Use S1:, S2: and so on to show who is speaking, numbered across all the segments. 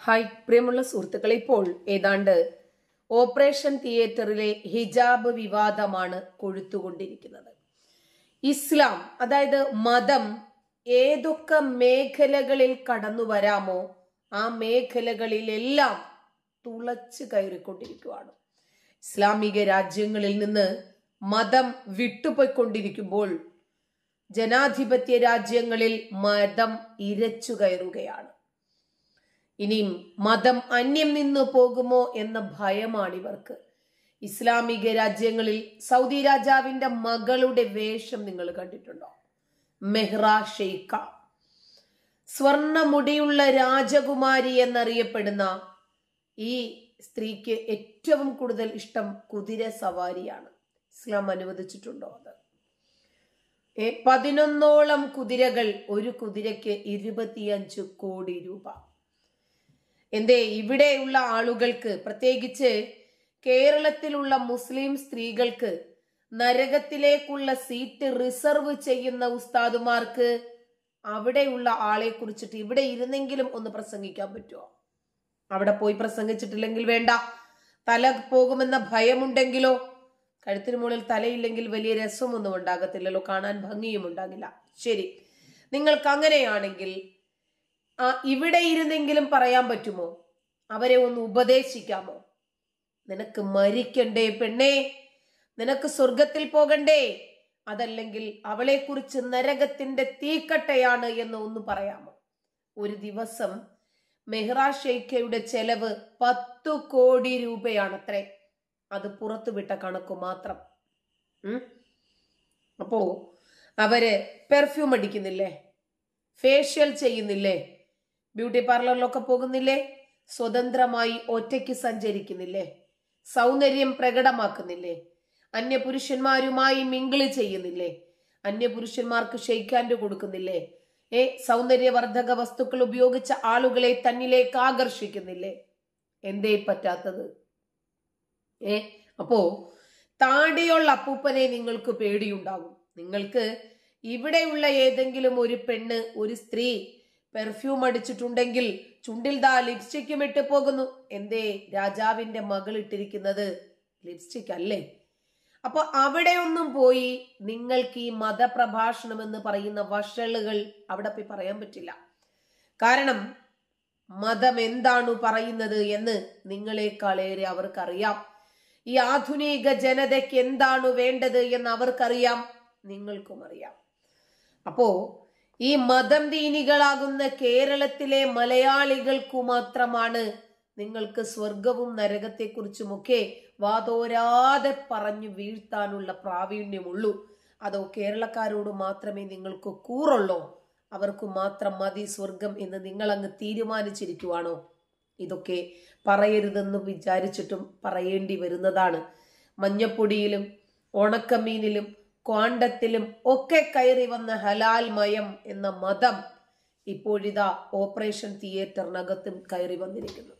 S1: Hi പ്രിയമുള്ള സുഹൃത്തുക്കളെ ഇപ്പോൾ ഏതാണ്ട് ഓപ്പറേഷൻ തിയേറ്ററിലെ ഹിജാബ് വിവാദമാണ് കൊഴുത്തുകൊണ്ടിരിക്കുന്നത് ഇസ്ലാം അതായത് മതം ഏതൊക്കെ മേഖലകളിൽ കടന്നു വരാമോ ആ മേഖലകളിലെല്ലാം തുളച്ചു കയറിക്കൊണ്ടിരിക്കുകയാണ് ഇസ്ലാമിക രാജ്യങ്ങളിൽ നിന്ന് മതം വിട്ടുപോയിക്കൊണ്ടിരിക്കുമ്പോൾ ജനാധിപത്യ രാജ്യങ്ങളിൽ മതം ഇരച്ചു കയറുകയാണ് ഇനിയും മതം അന്യം നിന്നു പോകുമോ എന്ന ഭയമാണ് ഇവർക്ക് ഇസ്ലാമിക രാജ്യങ്ങളിൽ സൗദി രാജാവിന്റെ മകളുടെ വേഷം നിങ്ങൾ കണ്ടിട്ടുണ്ടോ മെഹ്റ ഷെയ്ഖ സ്വർണമുടിയുള്ള രാജകുമാരി എന്നറിയപ്പെടുന്ന ഈ സ്ത്രീക്ക് ഏറ്റവും കൂടുതൽ ഇഷ്ടം കുതിര സവാരിയാണ് ഇസ്ലാം അനുവദിച്ചിട്ടുണ്ടോ അത് ഏ, പതിനൊന്നോളം കുതിരകൾ ഒരു കുതിരയ്ക്ക് ഇരുപത്തിയഞ്ച് കോടി രൂപ എന്തേ ഇവിടെയുള്ള ആളുകൾക്ക് പ്രത്യേകിച്ച് കേരളത്തിലുള്ള മുസ്ലിം സ്ത്രീകൾക്ക് നരകത്തിലേക്കുള്ള സീറ്റ് റിസർവ് ചെയ്യുന്ന ഉസ്താദുമാർക്ക് അവിടെയുള്ള ആളെ കുറിച്ചിട്ട് ഇവിടെ ഇരുന്നെങ്കിലും ഒന്ന് പ്രസംഗിക്കാൻ പറ്റുമോ അവിടെ പോയി പ്രസംഗിച്ചിട്ടില്ലെങ്കിൽ വേണ്ട തല പോകുമെന്ന ഭയമുണ്ടെങ്കിലോ കഴുത്തിന് മുകളിൽ തലയില്ലെങ്കിൽ വലിയ രസമൊന്നും ഉണ്ടാകത്തില്ലല്ലോ കാണാൻ ഭംഗിയും ഉണ്ടാകില്ല ശരി നിങ്ങൾക്ക് അങ്ങനെയാണെങ്കിൽ ആ ഇവിടെ ഇരുന്നെങ്കിലും പറയാൻ പറ്റുമോ അവരെ ഒന്ന് ഉപദേശിക്കാമോ നിനക്ക് മരിക്കണ്ടേ പെണ്ണേ നിനക്ക് സ്വർഗത്തിൽ പോകണ്ടേ അതല്ലെങ്കിൽ അവളെ കുറിച്ച് നരകത്തിന്റെ തീക്കട്ടയാണ് എന്ന് ഒന്ന് പറയാമോ ഒരു ദിവസം മെഹ്റ ഷെയ്ഖയുടെ ചെലവ് പത്തു കോടി രൂപയാണത്രേ അത് പുറത്തുവിട്ട കണക്ക് മാത്രം ഉം. അപ്പോ അവര് പെർഫ്യൂം അടിക്കുന്നില്ലേ ഫേഷ്യൽ ചെയ്യുന്നില്ലേ ബ്യൂട്ടി പാർലറിലൊക്കെ പോകുന്നില്ലേ സ്വതന്ത്രമായി ഒറ്റയ്ക്ക് സഞ്ചരിക്കുന്നില്ലേ സൗന്ദര്യം പ്രകടമാക്കുന്നില്ലേ അന്യപുരുഷന്മാരുമായി മിങ്കിള് ചെയ്യുന്നില്ലേ അന്യപുരുഷന്മാർക്ക് ഷെയ്ക്കാൻഡ് കൊടുക്കുന്നില്ലേ ഏ സൗന്ദര്യവർദ്ധക വസ്തുക്കൾ ഉപയോഗിച്ച ആളുകളെ തന്നിലേക്ക് ആകർഷിക്കുന്നില്ലേ എന്തേ പറ്റാത്തത് ഏ അപ്പോ താടിയുള്ള അപ്പൂപ്പനെ നിങ്ങൾക്ക് പേടിയുണ്ടാകും നിങ്ങൾക്ക് ഇവിടെയുള്ള ഏതെങ്കിലും ഒരു പെണ്ണ് ഒരു സ്ത്രീ പെർഫ്യൂം അടിച്ചിട്ടുണ്ടെങ്കിൽ ചുണ്ടിൽ ദാ ലിപ്സ്റ്റിക്കും ഇട്ട് പോകുന്നു എന്തേ രാജാവിന്റെ മകൾ ഇട്ടിരിക്കുന്നത് ലിപ്സ്റ്റിക് അല്ലേ അപ്പൊ അവിടെ ഒന്നും പോയി നിങ്ങൾക്ക് ഈ മതപ്രഭാഷണം എന്ന് പറയുന്ന വഷളുകൾ അവിടെ പോയി പറയാൻ പറ്റില്ല കാരണം മതം എന്താണ് പറയുന്നത് എന്ന് നിങ്ങളെക്കാളേറെ അവർക്കറിയാം ഈ ആധുനിക ജനതയ്ക്ക് എന്താണ് വേണ്ടത് എന്ന് അവർക്കറിയാം നിങ്ങൾക്കും അറിയാം അപ്പോ ഈ മതം ദീനികളാകുന്ന കേരളത്തിലെ മലയാളികൾക്കു മാത്രമാണ് നിങ്ങൾക്ക് സ്വർഗവും നരകത്തെക്കുറിച്ചുമൊക്കെ വാതോരാതെ പറഞ്ഞു വീഴ്ത്താനുള്ള പ്രാവീണ്യമുള്ളൂ അതോ കേരളക്കാരോട് മാത്രമേ നിങ്ങൾക്ക് കൂറുള്ളോ അവർക്ക് മാത്രം മതി സ്വർഗം എന്ന് നിങ്ങൾ അങ്ങ് തീരുമാനിച്ചിരിക്കുവാണോ ഇതൊക്കെ പറയരുതെന്ന് വിചാരിച്ചിട്ടും പറയേണ്ടി വരുന്നതാണ് മഞ്ഞപ്പൊടിയിലും ഉണക്കമീനിലും ക്വാണ്ടത്തിലും ഒക്കെ കയറി വന്ന ഹലാൽ മയം എന്ന മതം ഇപ്പോഴിതാ ഓപ്പറേഷൻ തിയേറ്ററിനകത്തും കയറി വന്നിരിക്കുന്നു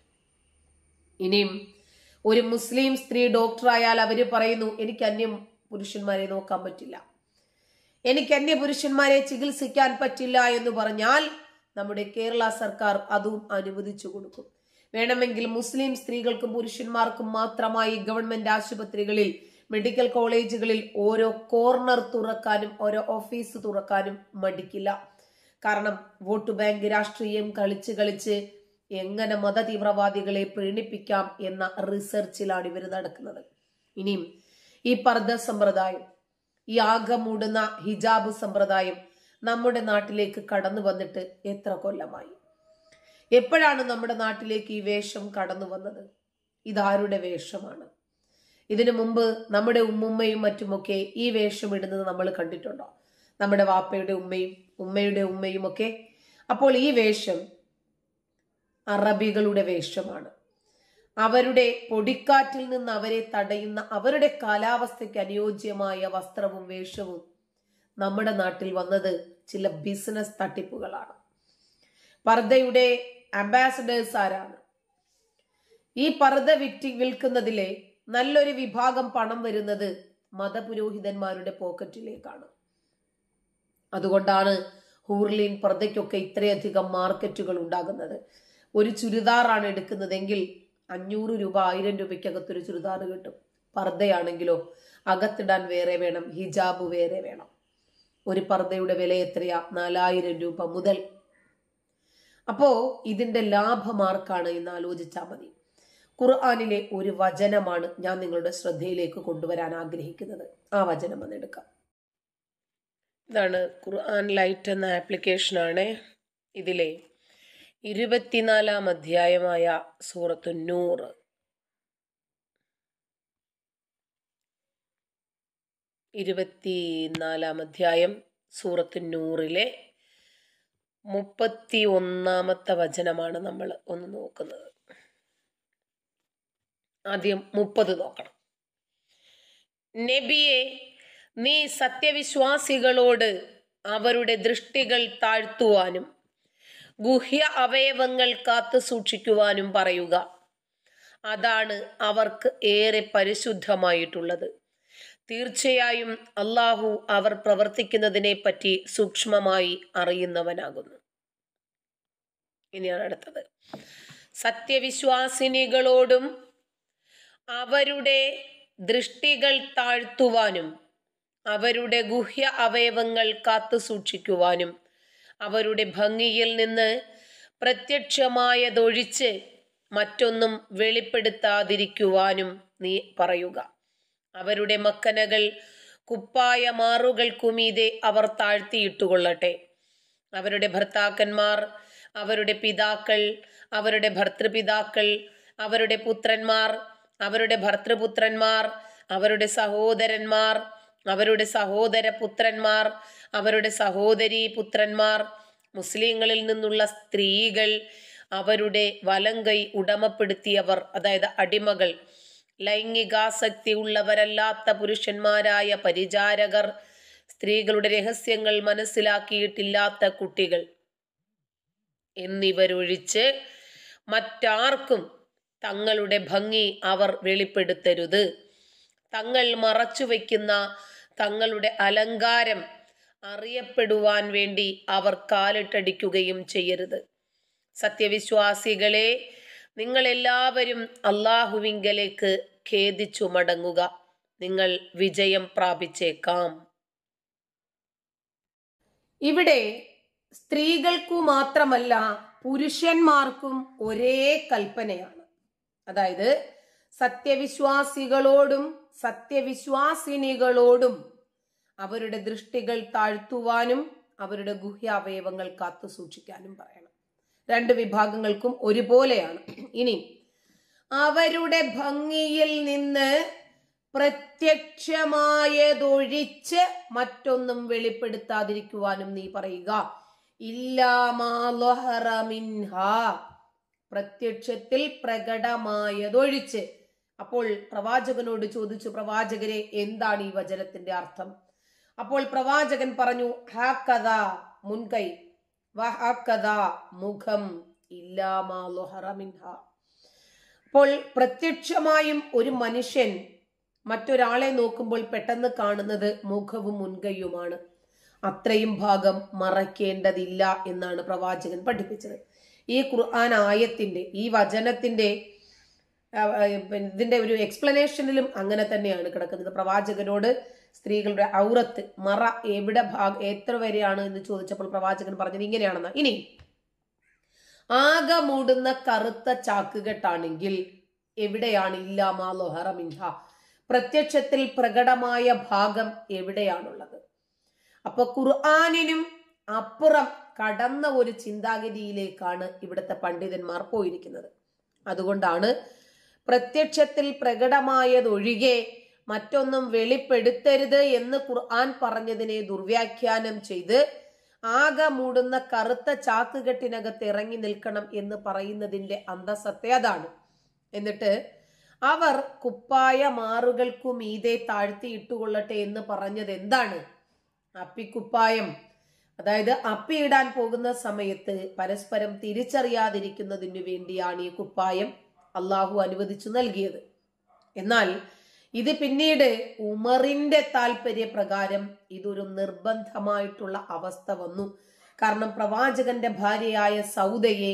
S1: ഇനിയും ഒരു മുസ്ലിം സ്ത്രീ ഡോക്ടറായാൽ അവര് പറയുന്നു എനിക്ക് അന്യം പുരുഷന്മാരെ നോക്കാൻ പറ്റില്ല എനിക്ക് അന്യ പുരുഷന്മാരെ ചികിത്സിക്കാൻ പറ്റില്ല എന്ന് പറഞ്ഞാൽ നമ്മുടെ കേരള സർക്കാർ അതും അനുവദിച്ചു കൊടുക്കും വേണമെങ്കിൽ മുസ്ലിം സ്ത്രീകൾക്കും പുരുഷന്മാർക്കും മാത്രമായി ഗവൺമെന്റ് ആശുപത്രികളിൽ മെഡിക്കൽ കോളേജുകളിൽ ഓരോ കോർണർ തുറക്കാനും ഓരോ ഓഫീസ് തുറക്കാനും മടിക്കില്ല കാരണം വോട്ട് ബാങ്ക് രാഷ്ട്രീയം കളിച്ച് കളിച്ച് എങ്ങനെ മത തീവ്രവാദികളെ പ്രീണിപ്പിക്കാം എന്ന റിസർച്ചിലാണ് ഇവർ നടക്കുന്നത് ഇനിയും ഈ പർദ്ദ സമ്പ്രദായം ഈ ആകമൂടുന്ന ഹിജാബ് സമ്പ്രദായം നമ്മുടെ നാട്ടിലേക്ക് കടന്നു വന്നിട്ട് എത്ര കൊല്ലമായി എപ്പോഴാണ് നമ്മുടെ നാട്ടിലേക്ക് ഈ വേഷം കടന്നു വന്നത് ഇതാരുടെ വേഷമാണ് ഇതിനു മുമ്പ് നമ്മുടെ ഉമ്മുമ്മയും മറ്റുമൊക്കെ ഈ വേഷം ഇടുന്നത് നമ്മൾ കണ്ടിട്ടുണ്ടോ നമ്മുടെ വാപ്പയുടെ ഉമ്മയും ഉമ്മയുടെ ഉമ്മയും ഒക്കെ അപ്പോൾ ഈ വേഷം അറബികളുടെ വേഷമാണ് അവരുടെ പൊടിക്കാറ്റിൽ നിന്ന് അവരെ തടയുന്ന അവരുടെ കാലാവസ്ഥയ്ക്ക് അനുയോജ്യമായ വസ്ത്രവും വേഷവും നമ്മുടെ നാട്ടിൽ വന്നത് ചില ബിസിനസ് തട്ടിപ്പുകളാണ് പർദ്ദയുടെ അംബാസഡേഴ്സ് ആരാണ് ഈ പർദ്ദ വിറ്റി വിൽക്കുന്നതിലെ നല്ലൊരു വിഭാഗം പണം വരുന്നത് മതപുരോഹിതന്മാരുടെ പോക്കറ്റിലേക്കാണ് അതുകൊണ്ടാണ് ഹൂർലിൻ പർദ്ദയ്ക്കൊക്കെ ഇത്രയധികം മാർക്കറ്റുകൾ ഉണ്ടാകുന്നത് ഒരു ചുരിദാറാണ് എടുക്കുന്നതെങ്കിൽ അഞ്ഞൂറ് രൂപ ആയിരം രൂപയ്ക്കകത്തൊരു ചുരിദാർ കിട്ടും പർദ്ദയാണെങ്കിലോ അകത്തിടാൻ വേറെ വേണം ഹിജാബ് വേറെ വേണം ഒരു പർദ്ദയുടെ വില എത്രയാ നാലായിരം രൂപ മുതൽ അപ്പോ ഇതിന്റെ ലാഭമാർക്കാണ് എന്ന് ആലോചിച്ചാൽ മതി ഖുർആാനിലെ ഒരു വചനമാണ് ഞാൻ നിങ്ങളുടെ ശ്രദ്ധയിലേക്ക് കൊണ്ടുവരാൻ ആഗ്രഹിക്കുന്നത് ആ വചനം ഒന്ന് എടുക്കാം ഇതാണ് ഖുർആൻ ലൈറ്റ് എന്ന ആപ്ലിക്കേഷനാണ് ഇതിലെ ഇരുപത്തിനാലാം അധ്യായമായ സൂറത്തു നൂറ് ഇരുപത്തിനാലാം അധ്യായം സൂറത്ത് നൂറിലെ മുപ്പത്തി ഒന്നാമത്തെ വചനമാണ് നമ്മൾ ഒന്ന് നോക്കുന്നത് ആദ്യം മുപ്പത് നോക്കണം നബിയെ നീ സത്യവിശ്വാസികളോട് അവരുടെ ദൃഷ്ടികൾ താഴ്ത്തുവാനും ഗുഹ്യ അവയവങ്ങൾ കാത്തു സൂക്ഷിക്കുവാനും പറയുക അതാണ് അവർക്ക് ഏറെ പരിശുദ്ധമായിട്ടുള്ളത് തീർച്ചയായും അള്ളാഹു അവർ പ്രവർത്തിക്കുന്നതിനെ പറ്റി സൂക്ഷ്മമായി അറിയുന്നവനാകുന്നു ഇനിയാണ് അടുത്തത് സത്യവിശ്വാസിനികളോടും അവരുടെ ദൃഷ്ടികൾ താഴ്ത്തുവാനും അവരുടെ ഗുഹ്യ അവയവങ്ങൾ കാത്തു സൂക്ഷിക്കുവാനും അവരുടെ ഭംഗിയിൽ നിന്ന് പ്രത്യക്ഷമായതൊഴിച്ച് മറ്റൊന്നും വെളിപ്പെടുത്താതിരിക്കുവാനും നീ പറയുക അവരുടെ മക്കനകൾ കുപ്പായ മാറുകൾക്കുമീതെ അവർ താഴ്ത്തിയിട്ടുകൊള്ളട്ടെ അവരുടെ ഭർത്താക്കന്മാർ അവരുടെ പിതാക്കൾ അവരുടെ ഭർത്തൃപിതാക്കൾ അവരുടെ പുത്രന്മാർ അവരുടെ ഭർത്തൃപുത്രന്മാർ അവരുടെ സഹോദരന്മാർ അവരുടെ സഹോദര പുത്രന്മാർ അവരുടെ സഹോദരീ പുത്രന്മാർ മുസ്ലിങ്ങളിൽ നിന്നുള്ള സ്ത്രീകൾ അവരുടെ വലങ്കൈ ഉടമപ്പെടുത്തിയവർ അതായത് അടിമകൾ ലൈംഗികാസക്തി ഉള്ളവരല്ലാത്ത പുരുഷന്മാരായ പരിചാരകർ സ്ത്രീകളുടെ രഹസ്യങ്ങൾ മനസ്സിലാക്കിയിട്ടില്ലാത്ത കുട്ടികൾ എന്നിവരൊഴിച്ച് മറ്റാർക്കും തങ്ങളുടെ ഭംഗി അവർ വെളിപ്പെടുത്തരുത് തങ്ങൾ മറച്ചുവെക്കുന്ന തങ്ങളുടെ അലങ്കാരം അറിയപ്പെടുവാൻ വേണ്ടി അവർ കാലിട്ടടിക്കുകയും ചെയ്യരുത് സത്യവിശ്വാസികളെ നിങ്ങൾ എല്ലാവരും അള്ളാഹുവിങ്കലേക്ക് ഖേദിച്ചു മടങ്ങുക നിങ്ങൾ വിജയം പ്രാപിച്ചേക്കാം ഇവിടെ സ്ത്രീകൾക്കു മാത്രമല്ല പുരുഷന്മാർക്കും ഒരേ കൽപ്പനയാണ് അതായത് സത്യവിശ്വാസികളോടും സത്യവിശ്വാസിനികളോടും അവരുടെ ദൃഷ്ടികൾ താഴ്ത്തുവാനും അവരുടെ ഗുഹ്യാവയവങ്ങൾ കാത്തു സൂക്ഷിക്കാനും പറയണം രണ്ട് വിഭാഗങ്ങൾക്കും ഒരുപോലെയാണ് ഇനി അവരുടെ ഭംഗിയിൽ നിന്ന് പ്രത്യക്ഷമായതൊഴിച്ച് മറ്റൊന്നും വെളിപ്പെടുത്താതിരിക്കുവാനും നീ പറയുക ഇല്ലാമിൻഹ പ്രത്യക്ഷത്തിൽ പ്രകടമായതൊഴിച്ച് അപ്പോൾ പ്രവാചകനോട് ചോദിച്ചു പ്രവാചകരെ എന്താണ് ഈ വചനത്തിന്റെ അർത്ഥം അപ്പോൾ പ്രവാചകൻ പറഞ്ഞു ഹാക്കഥ മുൻകൈ വഹാക്കഥ മുഖം ഇല്ലാമിൻഹ അപ്പോൾ പ്രത്യക്ഷമായും ഒരു മനുഷ്യൻ മറ്റൊരാളെ നോക്കുമ്പോൾ പെട്ടെന്ന് കാണുന്നത് മുഖവും മുൻകൈയുമാണ് അത്രയും ഭാഗം മറയ്ക്കേണ്ടതില്ല എന്നാണ് പ്രവാചകൻ പഠിപ്പിച്ചത് ഈ ഖുർആൻ ആയത്തിന്റെ ഈ വചനത്തിന്റെ ആ, ആ, പിന്നെ ഇതിന്റെ ഒരു എക്സ്പ്ലനേഷനിലും അങ്ങനെ തന്നെയാണ് കിടക്കുന്നത് പ്രവാചകനോട് സ്ത്രീകളുടെ ഔറത്ത് മറ എവിടെ ഭാഗ എത്ര വരെയാണ് എന്ന് ചോദിച്ചപ്പോൾ പ്രവാചകൻ പറഞ്ഞത് ഇങ്ങനെയാണെന്ന് ഇനി ആകെ മൂടുന്ന കറുത്ത ചാക്കുകെട്ടാണെങ്കിൽ എവിടെയാണ് ഇല്ലാമാ ലൊഹറ മിൻഹ പ്രത്യക്ഷത്തിൽ പ്രകടമായ ഭാഗം എവിടെയാണുള്ളത് അപ്പൊ ഖുർആാനിനും അപ്പുറം കടന്ന ഒരു ചിന്താഗതിയിലേക്കാണ് ഇവിടുത്തെ പണ്ഡിതന്മാർ പോയിരിക്കുന്നത് അതുകൊണ്ടാണ് പ്രത്യക്ഷത്തിൽ പ്രകടമായതൊഴികെ മറ്റൊന്നും വെളിപ്പെടുത്തരുത് എന്ന് ഖുർആൻ പറഞ്ഞതിനെ ദുർവ്യാഖ്യാനം ചെയ്ത് ആകെ മൂടുന്ന കറുത്ത ചാക്കുകെട്ടിനകത്ത് ഇറങ്ങി നിൽക്കണം എന്ന് പറയുന്നതിന്റെ അന്തസത്ത അതാണ് എന്നിട്ട് അവർ കുപ്പായ മാറുകൾക്കു മീതെ താഴ്ത്തി ഇട്ടുകൊള്ളട്ടെ എന്ന് പറഞ്ഞത് എന്താണ് അപ്പിക്കുപ്പായം അതായത് അപ്പിയിടാൻ പോകുന്ന സമയത്ത് പരസ്പരം തിരിച്ചറിയാതിരിക്കുന്നതിനു വേണ്ടിയാണ് ഈ കുപ്പായം അള്ളാഹു അനുവദിച്ചു നൽകിയത് എന്നാൽ ഇത് പിന്നീട് ഉമറിന്റെ താല്പര്യപ്രകാരം ഇതൊരു നിർബന്ധമായിട്ടുള്ള അവസ്ഥ വന്നു കാരണം പ്രവാചകന്റെ ഭാര്യയായ സൗദയെ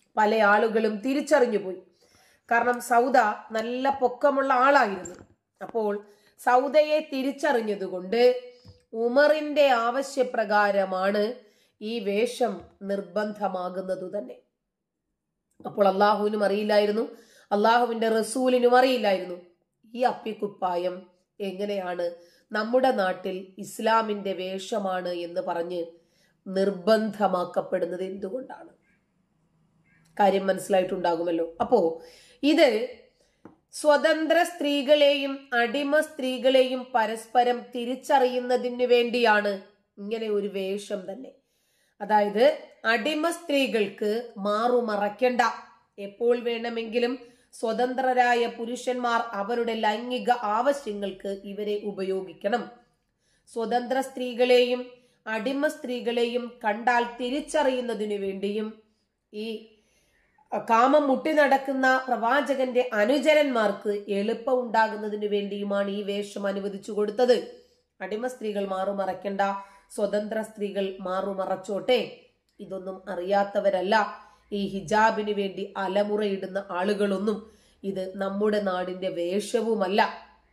S1: പല ആളുകളും തിരിച്ചറിഞ്ഞു പോയി കാരണം സൗദ നല്ല പൊക്കമുള്ള ആളായിരുന്നു അപ്പോൾ സൗദയെ തിരിച്ചറിഞ്ഞതുകൊണ്ട് ഉമറിന്റെ ആവശ്യപ്രകാരമാണ് ഈ വേഷം നിർബന്ധമാകുന്നത് തന്നെ അപ്പോൾ അള്ളാഹുവിനും അറിയില്ലായിരുന്നു അള്ളാഹുവിന്റെ റസൂലിനും അറിയില്ലായിരുന്നു ഈ അപ്പിക്കുപ്പായം എങ്ങനെയാണ് നമ്മുടെ നാട്ടിൽ ഇസ്ലാമിന്റെ വേഷമാണ് എന്ന് പറഞ്ഞ് നിർബന്ധമാക്കപ്പെടുന്നത് എന്തുകൊണ്ടാണ് കാര്യം മനസ്സിലായിട്ടുണ്ടാകുമല്ലോ അപ്പോ ഇത് സ്വതന്ത്ര സ്ത്രീകളെയും അടിമ സ്ത്രീകളെയും പരസ്പരം തിരിച്ചറിയുന്നതിന് വേണ്ടിയാണ് ഇങ്ങനെ ഒരു വേഷം തന്നെ അതായത് അടിമ സ്ത്രീകൾക്ക് മാറുമറയ്ക്കണ്ട എപ്പോൾ വേണമെങ്കിലും സ്വതന്ത്രരായ പുരുഷന്മാർ അവരുടെ ലൈംഗിക ആവശ്യങ്ങൾക്ക് ഇവരെ ഉപയോഗിക്കണം സ്വതന്ത്ര സ്ത്രീകളെയും അടിമ സ്ത്രീകളെയും കണ്ടാൽ തിരിച്ചറിയുന്നതിനു വേണ്ടിയും ഈ കാമം മുട്ടി നടക്കുന്ന പ്രവാചകന്റെ അനുചരന്മാർക്ക് എളുപ്പം ഉണ്ടാകുന്നതിന് വേണ്ടിയുമാണ് ഈ വേഷം അനുവദിച്ചു കൊടുത്തത് അടിമ സ്ത്രീകൾ മാറുമറയ്ക്കണ്ട സ്വതന്ത്ര സ്ത്രീകൾ മാറുമറച്ചോട്ടെ ഇതൊന്നും അറിയാത്തവരല്ല ഈ ഹിജാബിന് വേണ്ടി അലമുറയിടുന്ന ആളുകളൊന്നും ഇത് നമ്മുടെ നാടിന്റെ വേഷവുമല്ല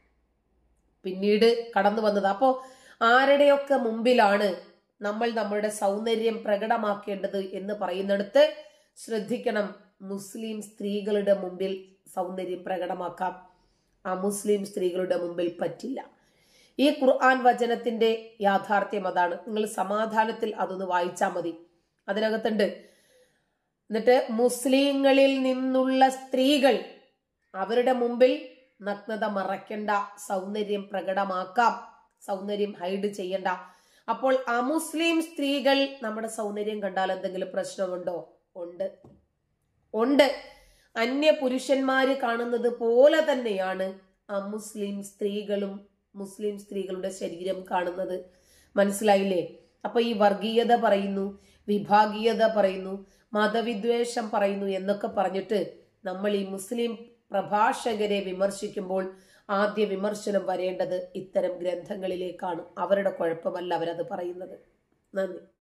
S1: പിന്നീട് കടന്നു വന്നത് അപ്പോ ആരുടെയൊക്കെ മുമ്പിലാണ് നമ്മൾ നമ്മളുടെ സൗന്ദര്യം പ്രകടമാക്കേണ്ടത് എന്ന് പറയുന്നിടത്ത് ശ്രദ്ധിക്കണം മുസ്ലിം സ്ത്രീകളുടെ മുമ്പിൽ സൗന്ദര്യം പ്രകടമാക്കാം ആ മുസ്ലിം സ്ത്രീകളുടെ മുമ്പിൽ പറ്റില്ല ഈ ഖുർആൻ വചനത്തിന്റെ യാഥാർത്ഥ്യം അതാണ് നിങ്ങൾ സമാധാനത്തിൽ അതൊന്ന് വായിച്ചാൽ മതി അതിനകത്തുണ്ട് എന്നിട്ട് മുസ്ലിങ്ങളിൽ നിന്നുള്ള സ്ത്രീകൾ അവരുടെ മുമ്പിൽ നഗ്നത മറയ്ക്കണ്ട സൗന്ദര്യം പ്രകടമാക്കാം സൗന്ദര്യം ഹൈഡ് ചെയ്യണ്ട അപ്പോൾ അമുസ്ലിം സ്ത്രീകൾ നമ്മുടെ സൗന്ദര്യം കണ്ടാൽ എന്തെങ്കിലും പ്രശ്നമുണ്ടോ ഉണ്ട് ഉണ്ട് അന്യ പുരുഷന്മാര് കാണുന്നത് പോലെ തന്നെയാണ് അമുസ്ലിം സ്ത്രീകളും മുസ്ലിം സ്ത്രീകളുടെ ശരീരം കാണുന്നത് മനസ്സിലായില്ലേ അപ്പൊ ഈ വർഗീയത പറയുന്നു വിഭാഗീയത പറയുന്നു മതവിദ്വേഷം പറയുന്നു എന്നൊക്കെ പറഞ്ഞിട്ട് നമ്മൾ ഈ മുസ്ലിം പ്രഭാഷകരെ വിമർശിക്കുമ്പോൾ ആദ്യ വിമർശനം വരേണ്ടത് ഇത്തരം ഗ്രന്ഥങ്ങളിലേക്കാണ് അവരുടെ കുഴപ്പമല്ല അവരത് പറയുന്നത് നന്ദി